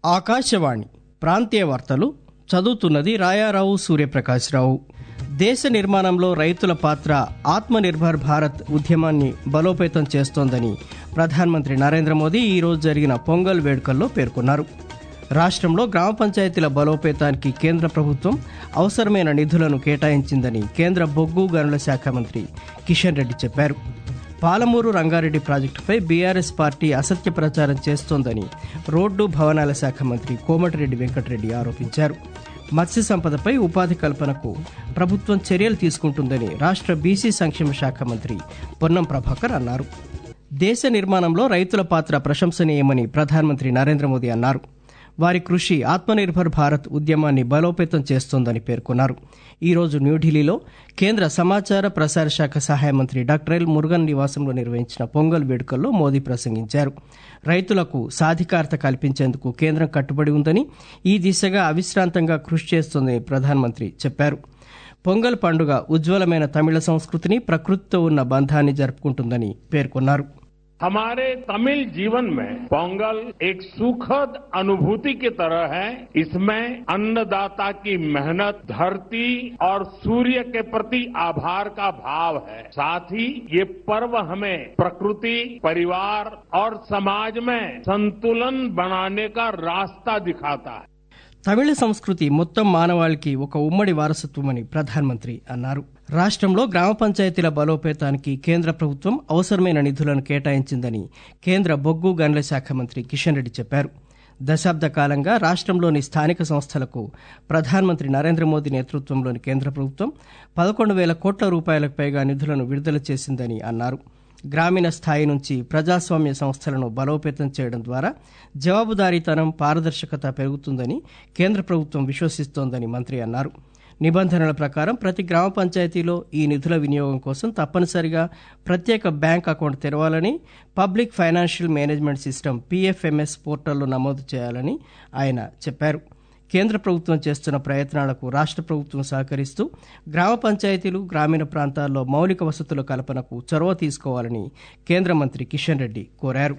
ఆకాశవాణి ప్రాంతీయ వార్తలు చదువుతున్నది రాయారావు సూర్యప్రకాశ్రావు దేశ నిర్మాణంలో రైతుల పాత్ర ఆత్మనిర్భర్ భారత్ ఉద్యమాన్ని బలోపేతం చేస్తోందని ప్రధానమంత్రి నరేంద్ర మోదీ ఈరోజు జరిగిన పొంగల్ వేడుకల్లో పేర్కొన్నారు రాష్ట్రంలో గ్రామ పంచాయతీల బలోపేతానికి కేంద్ర ప్రభుత్వం అవసరమైన నిధులను కేటాయించిందని కేంద్ర బొగ్గు గనుల శాఖ మంత్రి కిషన్ రెడ్డి చెప్పారు పాలమూరు రంగారెడ్డి ప్రాజెక్టుపై బీఆర్ఎస్ పార్టీ అసత్య ప్రచారం చేస్తోందని రోడ్డు భవనాల శాఖ మంత్రి కోమటిరెడ్డి వెంకటరెడ్డి ఆరోపించారు మత్స్య సంపదపై ఉపాధి కల్పనకు ప్రభుత్వం చర్యలు తీసుకుంటుందని రాష్ట్ర బీసీ సంక్షేమ శాఖ మంత్రి పొన్నం ప్రభాకర్ అన్నారు దేశ నిర్మాణంలో రైతుల పాత్ర ప్రశంసనీయమని ప్రధానమంత్రి నరేంద్ర మోదీ అన్నారు వారి కృషి ఆత్మనిర్భర్ భారత్ ఉద్యమాన్ని బలోపేతం చేస్తోందని పేర్కొన్నారు ఈరోజు న్యూఢిల్లీలో కేంద్ర సమాచార ప్రసార శాఖ సహాయ మంత్రి డాక్టర్ ఎల్ మురుగన్ నివాసంలో నిర్వహించిన పొంగల్ వేడుకల్లో మోదీ ప్రసంగించారు రైతులకు సాధికారత కల్పించేందుకు కేంద్రం కట్టుబడి ఉందని ఈ దిశగా అవిశ్రాంతంగా కృషి చేస్తోందని ప్రధానమంత్రి చెప్పారు పొంగల్ పండుగ ఉజ్వలమైన తమిళ సంస్కృతిని ప్రకృతితో ఉన్న బంధాన్ని జరుపుకుంటుందని పేర్కొన్నారు हमारे तमिल जीवन में पोंगल एक सुखद अनुभूति की तरह है इसमें अन्नदाता की मेहनत धरती और सूर्य के प्रति आभार का भाव है साथ ही ये पर्व हमें प्रकृति परिवार और समाज में संतुलन बनाने का रास्ता दिखाता है తమిళ సంస్కృతి మొత్తం మానవాళికి ఒక ఉమ్మడి వారసత్వమని ప్రధానమంత్రి అన్నారు రాష్ట్రంలో గ్రామ పంచాయతీల బలోపేతానికి కేంద్ర ప్రభుత్వం అవసరమైన నిధులను కేటాయించిందని కేంద్ర బొగ్గు గనుల శాఖ మంత్రి కిషన్ రెడ్డి చెప్పారు దశాబ్ద కాలంగా రాష్ట్రంలోని స్థానిక సంస్థలకు ప్రధానమంత్రి నరేంద్ర మోదీ నేతృత్వంలోని కేంద్ర ప్రభుత్వం పదకొండు వేల కోట్ల రూపాయలకు పైగా నిధులను విడుదల చేసిందని అన్నారు గ్రామీణ స్థాయి నుంచి ప్రజాస్వామ్య సంస్థలను బలోపేతం చేయడం ద్వారా జవాబుదారీతనం పారదర్శకత పెరుగుతుందని కేంద్ర ప్రభుత్వం విశ్వసిస్తోందని మంత్రి అన్నారు నిబంధనల ప్రకారం ప్రతి గ్రామ పంచాయతీలో ఈ నిధుల వినియోగం కోసం తప్పనిసరిగా ప్రత్యేక బ్యాంక్ అకౌంట్ తెరవాలని public financial management system PFMS పోర్టల్లో నమోదు చేయాలని ఆయన చెప్పారు కేంద్ర ప్రభుత్వం చేస్తున్న ప్రయత్నాలకు రాష్ట్ర ప్రభుత్వం సహకరిస్తూ గ్రామ పంచాయతీలు గ్రామీణ ప్రాంతాల్లో మౌలిక వసతుల కల్పనకు చొరవ తీసుకోవాలని కేంద్ర మంత్రి కిషన్ రెడ్డి కోరారు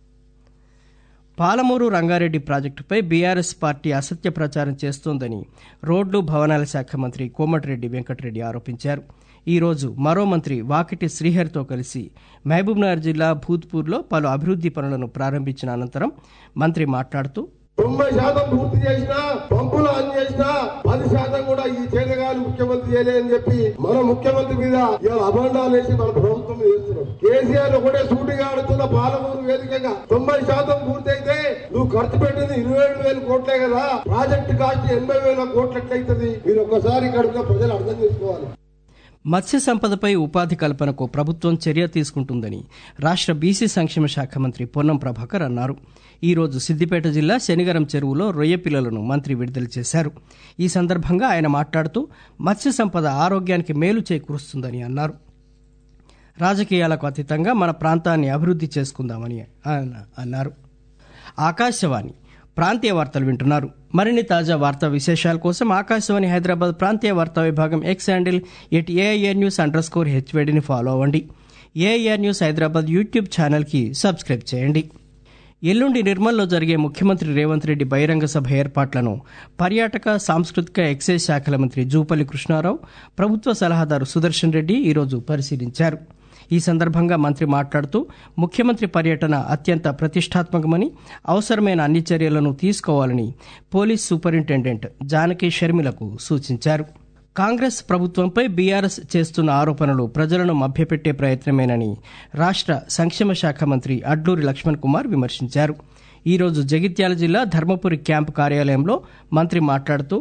పాలమూరు రంగారెడ్డి ప్రాజెక్టుపై బీఆర్ఎస్ పార్టీ అసత్య ప్రచారం చేస్తోందని రోడ్లు భవనాల శాఖ మంత్రి కోమటిరెడ్డి వెంకటరెడ్డి ఆరోపించారు ఈ రోజు మరో మంత్రి వాకిటి శ్రీహరితో కలిసి మహబూబ్నగర్ జిల్లా భూత్పూర్లో పలు అభివృద్ది పనులను ప్రారంభించిన అనంతరం మంత్రి మాట్లాడుతూ తొంభై శాతం పూర్తి చేసినా పంపులు ఆన్ చేసినా పది శాతం కూడా ఈ చేతగాలు ముఖ్యమంత్రి చేయలేదని చెప్పి మన ముఖ్యమంత్రి మీద ఇవాళ అభండాలు వేసి మన ప్రభుత్వం మీద వేస్తున్నాం కేసీఆర్ ఒకటే సూటిగా ఆడుతున్న పాలమూరు వేదికగా తొంభై శాతం పూర్తయితే నువ్వు ఖర్చు పెట్టింది ఇరవై ఏడు వేల కోట్లే కదా ప్రాజెక్టు కాస్ట్ ఎనభై వేల కోట్లు ఎట్లయితుంది మీరు ఒక్కసారి ఇక్కడ ప్రజలు అర్థం చేసుకోవాలి మత్స్య సంపదపై ఉపాధి కల్పనకు ప్రభుత్వం చర్య తీసుకుంటుందని రాష్ట్ర బీసీ సంక్షేమ శాఖ మంత్రి పొన్నం ప్రభాకర్ అన్నారు ఈ రోజు సిద్దిపేట జిల్లా శనిగరం చెరువులో రొయ్య పిల్లలను మంత్రి విడుదల చేశారు ఈ సందర్భంగా ఆయన మాట్లాడుతూ మత్స్య సంపద ఆరోగ్యానికి మేలు చేకూరుస్తుందని అన్నారు రాజకీయాలకు అతీతంగా మన ప్రాంతాన్ని అభివృద్ధి చేసుకుందామని ఆయన అన్నారు ఆకాశవాణి ప్రాంతీయ వార్తలు వింటున్నారు మరిన్ని తాజా వార్తా విశేషాల కోసం ఆకాశవాణి హైదరాబాద్ ప్రాంతీయ వార్తా విభాగం X handle at AIR news underscore హెచ్వేడిని ఫాలో అవ్వండి ఏఐఆర్ న్యూస్ హైదరాబాద్ యూట్యూబ్ ఛానల్కి సబ్స్క్రైబ్ చేయండి ఎల్లుండి నిర్మల్లో జరిగే ముఖ్యమంత్రి రేవంత్ రెడ్డి బహిరంగ సభ ఏర్పాట్లను పర్యాటక సాంస్కృతిక ఎక్సైజ్ శాఖల మంత్రి జూపల్లి కృష్ణారావు ప్రభుత్వ సలహాదారు సుదర్శన్ రెడ్డి ఈరోజు పరిశీలించారు ఈ సందర్భంగా మంత్రి మాట్లాడుతూ ముఖ్యమంత్రి పర్యటన అత్యంత ప్రతిష్టాత్మకమని అవసరమైన అన్ని చర్యలను తీసుకోవాలని పోలీస్ సూపరింటెండెంట్ జానకి షర్మిలకు సూచించారు కాంగ్రెస్ ప్రభుత్వంపై బీఆర్ఎస్ చేస్తున్న ఆరోపణలు ప్రజలను మభ్యపెట్టే ప్రయత్నమేనని రాష్ట్ర సంక్షేమ శాఖ మంత్రి అడ్లూరి లక్ష్మణ్ కుమార్ విమర్శించారు ఈరోజు జగిత్యాల జిల్లా ధర్మపురి క్యాంపు కార్యాలయంలో మంత్రి మాట్లాడుతూ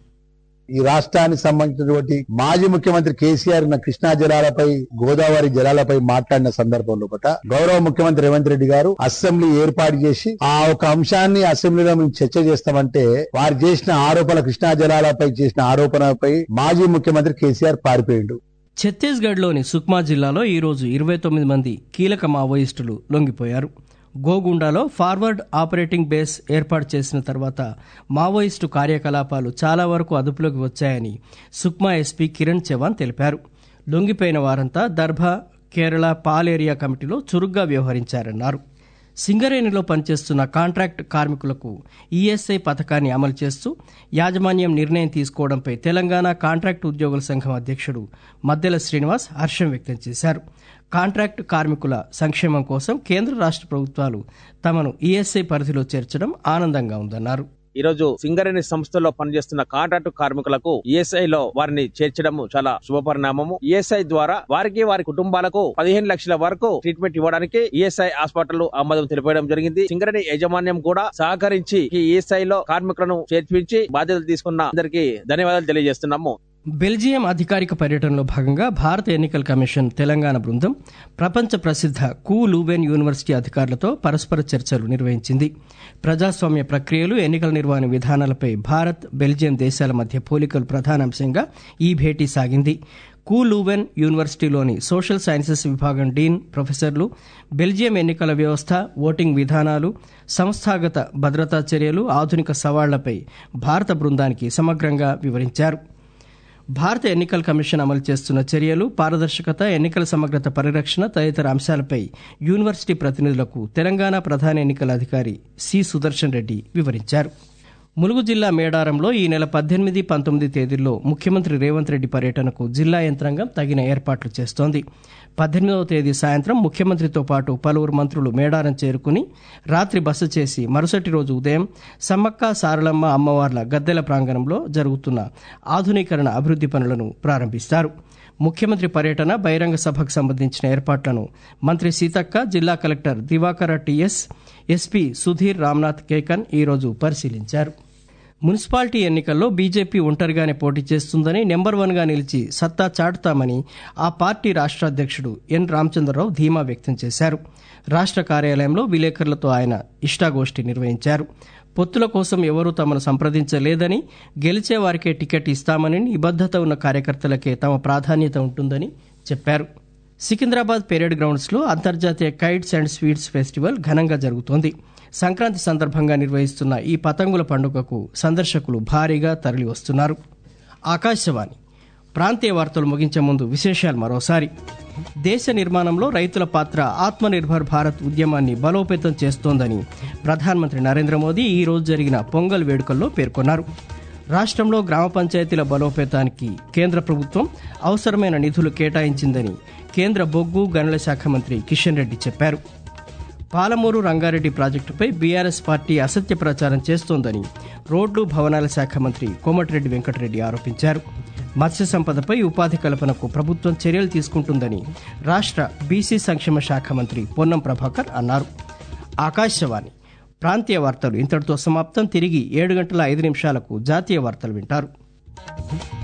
ఈ రాష్ట్రానికి సంబంధించినటువంటి మాజీ ముఖ్యమంత్రి కేసీఆర్ నా కృష్ణా జలాలపై గోదావరి జలాలపై మాట్లాడిన సందర్భంలో ఒకట గౌరవ ముఖ్యమంత్రి రేవంత్ రెడ్డి గారు అసెంబ్లీ ఏర్పాటు చేసి ఆ ఒక అంశాన్ని అసెంబ్లీలో మేము చర్చ చేస్తామంటే వారు చేసిన ఆరోపణ కృష్ణా జలాలపై చేసిన ఆరోపణపై మాజీ ముఖ్యమంత్రి కేసీఆర్ పారిపోయిండు ఛత్తీస్గఢ్లోని సుక్మా జిల్లాలో ఈరోజు ఇరవై తొమ్మిది మంది కీలక మావోయిస్టులు లొంగిపోయారు గోగుండాలో ఫార్వర్డ్ ఆపరేటింగ్ బేస్ ఏర్పాటు చేసిన తర్వాత మావోయిస్టు కార్యకలాపాలు చాలా వరకు అదుపులోకి వచ్చాయని సుక్మా ఎస్పీ కిరణ్ చవాన్ తెలిపారు లొంగిపోయిన వారంతా దర్భా కేరళ పాల్ ఏరియా కమిటీలో చురుగ్గా వ్యవహరించారన్నారు సింగరేణిలో పనిచేస్తున్న కాంట్రాక్ట్ కార్మికులకు ఈఎస్ఐ పథకాన్ని అమలు చేస్తూ యాజమాన్యం నిర్ణయం తీసుకోవడంపై తెలంగాణ కాంట్రాక్ట్ ఉద్యోగుల సంఘం అధ్యక్షుడు మద్దెల శ్రీనివాస్ హర్షం వ్యక్తం చేశారు కాంట్రాక్ట్ కార్మికుల సంక్షేమం కోసం కేంద్ర రాష్ట్ర ప్రభుత్వాలు తమను ఈఎస్ఐ పరిధిలో చేర్చడం ఆనందంగా ఉందన్నారు ఈ రోజు సింగరేణి సంస్థలో పనిచేస్తున్న కాంట్రాక్టు కార్మికులకు ఈఎస్ఐ లో వారిని చేర్చడం చాలా శుభపరిణామము ఈఎస్ఐ ద్వారా వారికి వారి కుటుంబాలకు పదిహేను లక్షల వరకు ట్రీట్మెంట్ ఇవ్వడానికి ఈఎస్ఐ హాస్పిటల్ ఆమోదం తెలిపడం జరిగింది సింగరేణి యాజమాన్యం కూడా సహకరించి ఈ ఈఎస్ఐ లో కార్మికులను చేర్పించి బాధ్యతలు తీసుకున్న అందరికీ ధన్యవాదాలు తెలియజేస్తున్నాము బెల్జియం అధికారిక పర్యటనలో భాగంగా భారత ఎన్నికల కమిషన్ తెలంగాణ బృందం ప్రపంచ ప్రసిద్ధ కూ లూవెన్ యూనివర్సిటీ అధికారులతో పరస్పర చర్చలు నిర్వహించింది ప్రజాస్వామ్య ప్రక్రియలు ఎన్నికల నిర్వహణ విధానాలపై భారత్ బెల్జియం దేశాల మధ్య పోలికలు ప్రధానాంశంగా ఈ భేటీ సాగింది కూ లూవెన్ యూనివర్సిటీలోని సోషల్ సైన్సెస్ విభాగం డీన్ ప్రొఫెసర్లు బెల్జియం ఎన్నికల వ్యవస్థ ఓటింగ్ విధానాలు సంస్థాగత భద్రతా చర్యలు ఆధునిక సవాళ్లపై భారత బృందానికి సమగ్రంగా వివరించారు భారత ఎన్నికల కమిషన్ అమలు చేస్తున్న చర్యలు పారదర్శకత ఎన్నికల సమగ్రత పరిరక్షణ తదితర అంశాలపై యూనివర్సిటీ ప్రతినిధులకు తెలంగాణ ప్రధాన ఎన్నికల అధికారి సి సుదర్శన్ రెడ్డి వివరించారు ములుగు జిల్లా మేడారంలో ఈ నెల పద్దెనిమిది పంతొమ్మిది తేదీల్లో ముఖ్యమంత్రి రేవంత్ రెడ్డి పర్యటనకు జిల్లా యంత్రాంగం తగిన ఏర్పాట్లు చేస్తోంది పద్దెనిమిదవ తేదీ సాయంత్రం ముఖ్యమంత్రితో పాటు పలువురు మంత్రులు మేడారం చేరుకుని రాత్రి బస చేసి మరుసటి రోజు ఉదయం సమ్మక్క సారలమ్మ అమ్మవార్ల గద్దెల ప్రాంగణంలో జరుగుతున్న ఆధునీకరణ అభివృద్ది పనులను ప్రారంభిస్తారు ముఖ్యమంత్రి పర్యటన బహిరంగ సభకు సంబంధించిన ఏర్పాట్లను మంత్రి సీతక్క జిల్లా collector Diwakara TS SP Sudheer Ramnath Kekan ఈరోజు పరిశీలించారు మున్సిపాలిటీ ఎన్నికల్లో బీజేపీ ఒంటరిగానే పోటీ చేస్తుందని నెంబర్ వన్ గా నిలిచి సత్తా చాటుతామని ఆ పార్టీ రాష్ట్ర అధ్యక్షుడు ఎన్ రామచంద్రరావు ధీమా వ్యక్తం చేశారు రాష్ట్ర కార్యాలయంలో విలేకరులతో ఆయన ఇష్టాగోష్ఠి నిర్వహించారు పొత్తుల కోసం ఎవరూ తమను సంప్రదించలేదని గెలిచే వారికే టికెట్ ఇస్తామని నిబద్దత ఉన్న కార్యకర్తలకే తమ ప్రాధాన్యత ఉంటుందని చెప్పారు సికింద్రాబాద్ పెరేడ్ గ్రౌండ్స్ లో అంతర్జాతీయ కైట్స్ అండ్ స్వీట్స్ ఫెస్టివల్ ఘనంగా జరుగుతోంది సంక్రాంతి సందర్భంగా నిర్వహిస్తున్న ఈ పతంగుల పండుగకు సందర్శకులు భారీగా తరలి వస్తున్నారు ఆకాశవాణి ప్రాంతీయ వార్తలు ముగించే ముందు విశేషాలు మరోసారి దేశ నిర్మాణంలో రైతుల పాత్ర ఆత్మనిర్భర్ భారత్ ఉద్యమాన్ని బలోపేతం చేస్తోందని ప్రధానమంత్రి నరేంద్ర మోదీ ఈ రోజు జరిగిన పొంగల్ వేడుకల్లో పేర్కొన్నారు రాష్ట్రంలో గ్రామ పంచాయతీల బలోపేతానికి కేంద్ర ప్రభుత్వం అవసరమైన నిధులు కేటాయించిందని కేంద్ర బొగ్గు గనుల శాఖ మంత్రి కిషన్ రెడ్డి చెప్పారు పాలమూరు రంగారెడ్డి ప్రాజెక్టుపై బీఆర్ఎస్ పార్టీ అసత్య ప్రచారం చేస్తోందని రోడ్లు భవనాల శాఖ మంత్రి కోమటిరెడ్డి వెంకటరెడ్డి ఆరోపించారు మత్స్య సంపదపై ఉపాధి కల్పనకు ప్రభుత్వం చర్యలు తీసుకుంటుందని రాష్ట్ర బీసీ సంక్షేమ శాఖ మంత్రి పొన్నం ప్రభాకర్ అన్నారు ఆకాశవాణి ప్రాంతీయ వార్తలు ఇంతటితో సమాప్తం తిరిగి ఏడు గంటల ఐదు నిమిషాలకు జాతీయ వార్తలు వింటారు